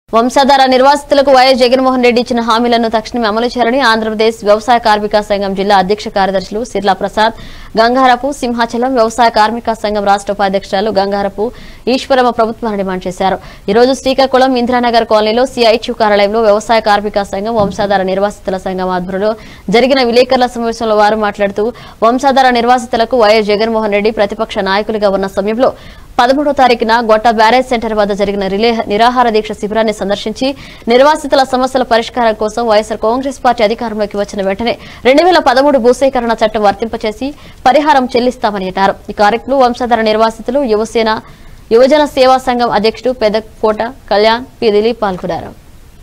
వంశాధార నిర్వాసితులకు వైఎస్ జగన్మోహన్ రెడ్డి ఇచ్చిన హామీలను తక్షణమే అమలు చేయాలని ఆంధ్రప్రదేశ్ వ్యవసాయ కార్మిక సంఘం జిల్లా అధ్యక్ష కార్యదర్శులు సిర్లా ప్రసాద్ గంగారపు సింహాచలం వ్యవసాయ కార్మిక సంఘం రాష్ట్ర ఉపాధ్యక్షురాలు గంగారపు ఈశ్వరమ్మ ప్రభుత్వాన్ని డిమాండ్ చేశారు ఈ రోజు శ్రీకాకుళం ఇందిరానగర్ కాలనీలో సిఐచ్యు కార్యాలయంలో వ్యవసాయ కార్మిక సంఘం వంశాధార నిర్వాసితుల సంఘం ఆధ్వర్యంలో జరిగిన విలేకరుల సమావేశంలో వారు మాట్లాడుతూ వంశాధార నిర్వాసితులకు వైఎస్ జగన్మోహన్ రెడ్డి ప్రతిపక్ష నాయకులుగా ఉన్న సమయంలో పదమూడో తారీఖున గొట్ట బ్యారేజ్ సెంటర్ వద్ద జరిగిన రిలే నిరాహార దీక్ష శిబిరాన్ని సందర్శించి నిర్వాసితుల సమస్యల పరిష్కారం కోసం వైఎస్ఆర్ కాంగ్రెస్ పార్టీ అధికారంలోకి వచ్చిన వెంటనే రెండు వేల పదమూడు భూసేకరణ చట్టం వర్తింపచేసి పరిహారం చెల్లిస్తామని అన్నారు ఈ కార్యక్రమంలో వంశధార నిర్వాసితులు యువసేన యువజన సేవా సంఘం అధ్యక్షుడు పెదకోట కళ్యాణ్ పి దిలీప్ పాల్గొన్నారు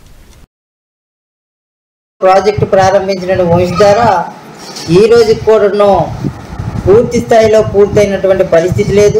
ప్రాజెక్టు ప్రారంభించిన వంశధార ఈ రోజుకి కూడాను పూర్తి స్థాయిలో పూర్తయినటువంటి పరిస్థితి లేదు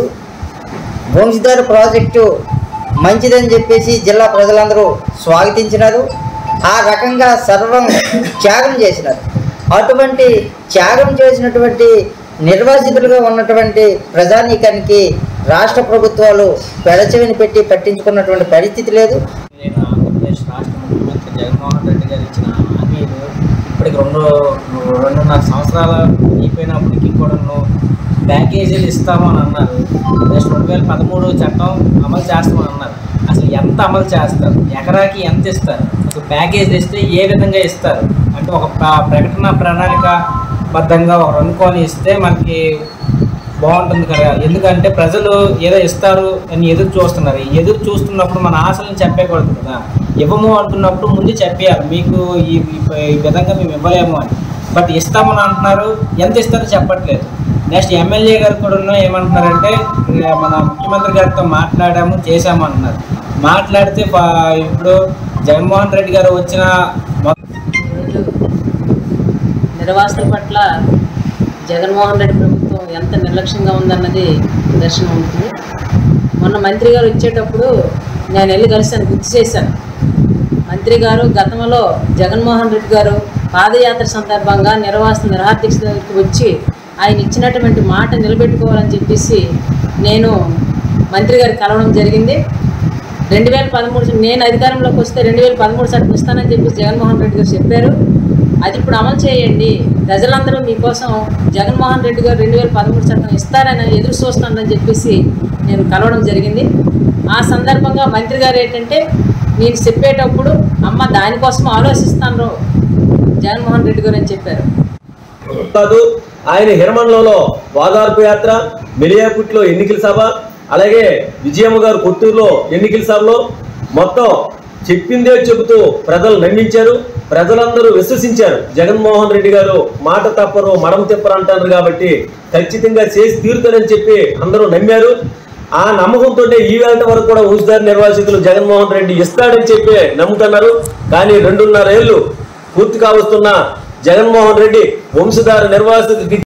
వంశధార ప్రాజెక్టు మంచిదని చెప్పేసి జిల్లా ప్రజలందరూ స్వాగతించినారు ఆ రకంగా సర్వం త్యాగం చేసినారు అటువంటి త్యాగం చేసినటువంటి నిర్వాసితులుగా ఉన్నటువంటి ప్రజానీకానికి రాష్ట్ర ప్రభుత్వాలు పెడచెవిని పెట్టి పట్టించుకున్నటువంటి పరిస్థితి లేదు నేను ఆంధ్రప్రదేశ్ రాష్ట్ర ముఖ్యమంత్రి జగన్మోహన్ రెడ్డి గారు ఇచ్చిన హామీలు ఇప్పటికి రెండు రెండున్నర సంవత్సరాలు అయిపోయినప్పటికీ కూడాను ప్యాకేజీలు ఇస్తామని అన్నారు నెక్స్ట్ రెండు వేల పదమూడు చట్టం అమలు చేస్తామని అన్నారు అసలు ఎంత అమలు చేస్తారు ఎకరాకి ఎంత ఇస్తారు అసలు ప్యాకేజ్ ఇస్తే ఏ విధంగా ఇస్తారు అంటే ఒక ప్ర- ప్రకటన ప్రణాళిక బద్ధంగా ఒక అనుకొని ఇస్తే మనకి బాగుంటుంది కదా ఎందుకంటే ప్రజలు ఏదో ఇస్తారు అని ఎదురు చూస్తున్నారు ఈ ఎదురు చూస్తున్నప్పుడు మన ఆశలను చెప్పేయకూడదు కదా ఇవ్వము అంటున్నప్పుడు ముందు చెప్పేయాలి మీకు ఈ ఈ- ఈ విధంగా మేము ఇవ్వలేము అని బట్ ఇస్తామని అంటున్నారు ఎంత ఇస్తారో చెప్పట్లేదు నెక్స్ట్ ఎమ్మెల్యే గారు కూడా ఏమంటున్నారంటే ఇక మన ముఖ్యమంత్రి గారితో మాట్లాడాము చేశాము అంటున్నారు మాట్లాడితే పా- ఇప్పుడు జగన్మోహన్ రెడ్డి గారు వచ్చిన మొ- ఈరోజు నిర్వాసుల పట్ల జగన్మోహన్ రెడ్డి ప్రభుత్వం ఎంత నిర్లక్ష్యంగా ఉందన్నది దర్శనం ఉంటుంది మొన్న మంత్రి గారు వచ్చేటప్పుడు నేను వెళ్ళి కలిసాను గుర్తు చేశాను మంత్రి గారు గతంలో జగన్మోహన్ రెడ్డి గారు పాదయాత్ర సందర్భంగా నిర్వాస నిరాధ్యక్షతకి వచ్చి ఆయన ఇచ్చినటువంటి మాట నిలబెట్టుకోవాలని చెప్పేసి నేను మంత్రి గారు కలవడం జరిగింది రెండు వేల పదమూడు నేను అధికారంలోకి వస్తే రెండు వేల పదమూడు చట్టం ఇస్తానని చెప్పి జగన్మోహన్ రెడ్డి గారు చెప్పారు అది ఇప్పుడు అమలు చేయండి ప్రజలందరూ మీకోసం జగన్మోహన్ రెడ్డి గారు రెండు వేల పదమూడు చట్టం ఇస్తారని ఎదురు చూస్తానని చెప్పేసి నేను కలవడం జరిగింది ఆ సందర్భంగా మంత్రి గారు ఏంటంటే నేను చెప్పేటప్పుడు అమ్మ దానికోసం ఆలోచిస్తాను జగన్మోహన్ రెడ్డి గారు అని చెప్పారు కాదు ఆయన హిరమణలో వాదార్పు యాత్ర మెలియాపుట్లో ఎన్నికల సభ అలాగే విజయమ్మ గారు కొత్తూరులో ఎన్నికల సభలో మొత్తం చెప్పిందే చెబుతూ ప్రజలు నమ్మించారు ప్రజలందరూ విశ్వసించారు జగన్మోహన్ రెడ్డి గారు మాట తప్పరు మడం తిప్పరు అంటారు కాబట్టి ఖచ్చితంగా చేసి తీరుతారని చెప్పి అందరూ నమ్మారు ఆ నమ్మకంతో ఈ వేళ వరకు కూడా ఊసుదారి నిర్వాసితులు జగన్మోహన్ రెడ్డి ఇస్తాడని చెప్పి నమ్ముతున్నారు కానీ రెండున్నర ఏళ్ళు పూర్తి కావస్తున్న జగన్మోహన్ రెడ్డి వంశధార నిర్వాసితులకి